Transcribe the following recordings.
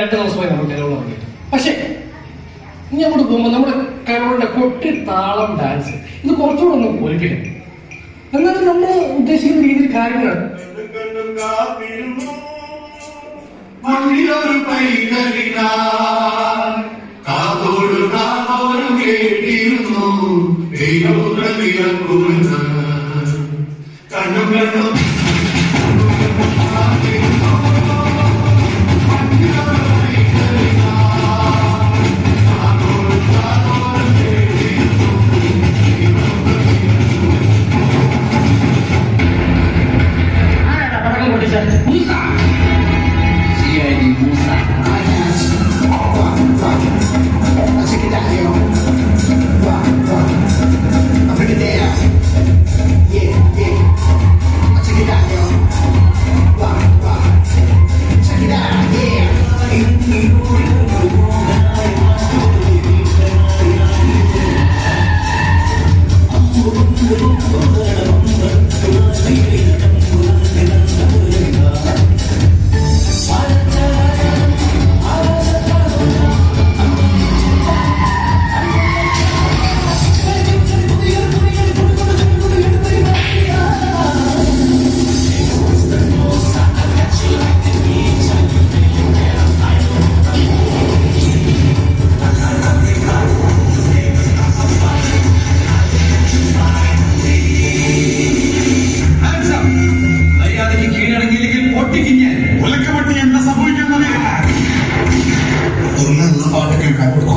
രണ്ട് ദിവസമായി നമ്മൾ കരോൾ തുടങ്ങിയിട്ട് പക്ഷേ ഇനി അങ്ങോട്ട് പോകുമ്പോൾ നമ്മുടെ കരോളിന്റെ കൊട്ടി താളം ഡാൻസ് ഇത് കുറച്ചുകൂടെ ഒന്ന് ഒലിപ്പിക്കണം എന്നാലും നമ്മൾ ഉദ്ദേശിക്കുന്ന രീതിയിൽ കാര്യങ്ങൾ കണ്ടും കാത്തിരുന്നു മണ്ണിലൊരു പൈതലിനാ കാതോട് കാതോട് കേട്ടിരുന്നു ദൈവക്കുമെന്ന് കണ്ണും കണ്ണും മര്യാദയ്ക്ക് കീഴടങ്ങിയില്ലെങ്കിൽ പൊട്ടിക്കും ഞാൻ ഒലക്കപ്പെട്ടി എന്താ സംഭവിക്കുന്നറിയില്ല ഒരു നല്ല പാട്ട് കേൾക്കാൻ കൊടുക്കും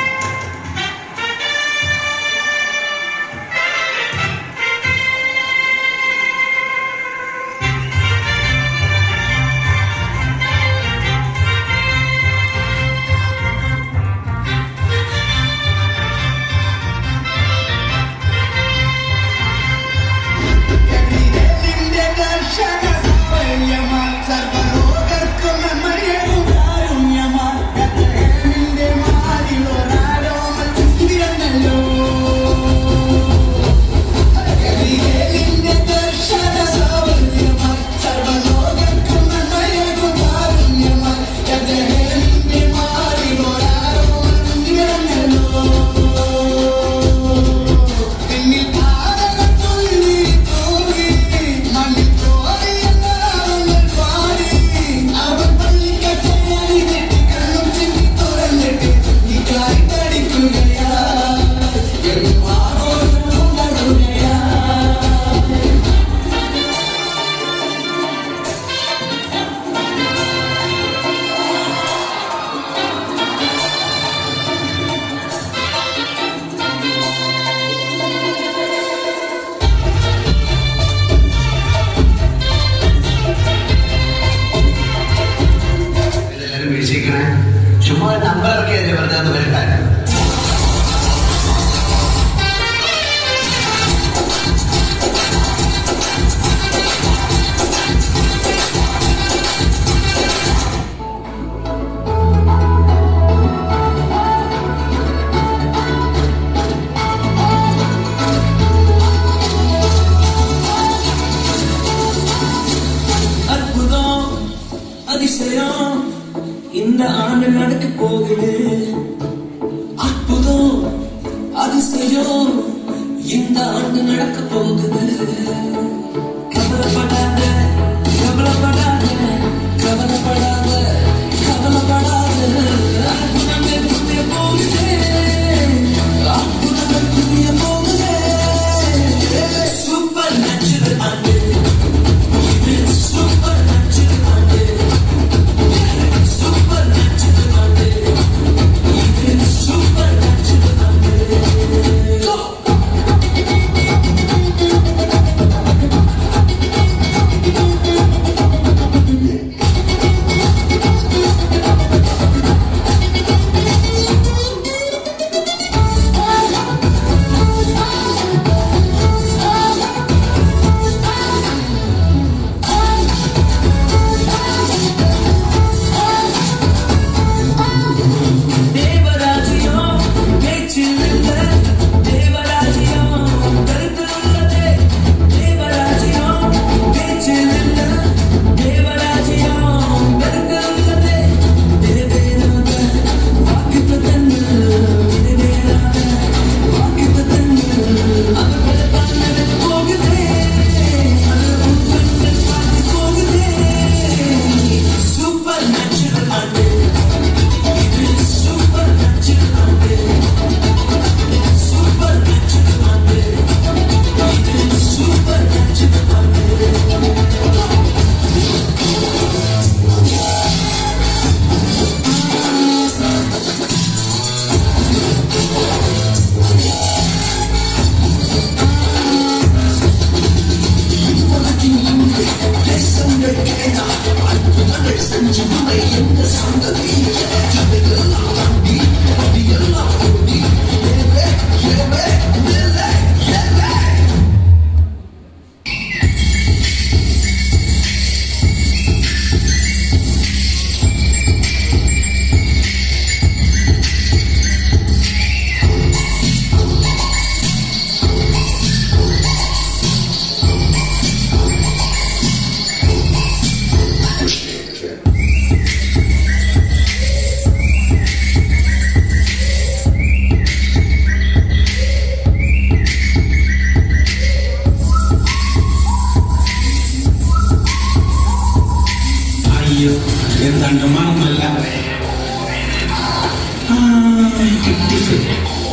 ഇതെല്ലാരും വീഴ്ചയ്ക്കണേ ചുമ്മാ നമ്പർ ഇറക്കിയതല്ലേ പറഞ്ഞത് വരട്ടാൻ அற்புதம் அதிசயம் இந்த ஆண்டு நடக்க போகுது அற்புதம் அதிசயம் இந்த ஆண்டு நடக்க போகுது கவலைப்படாத கவலைப்படாத கவலைப்படாத கவலைப்படாத அற்புதமே புரிய போகுது அற்புதமே புரிய போகுது super natural and super natural and super natural and super natural and തങ്കമാണെന്നല്ല ആ കിട്ടി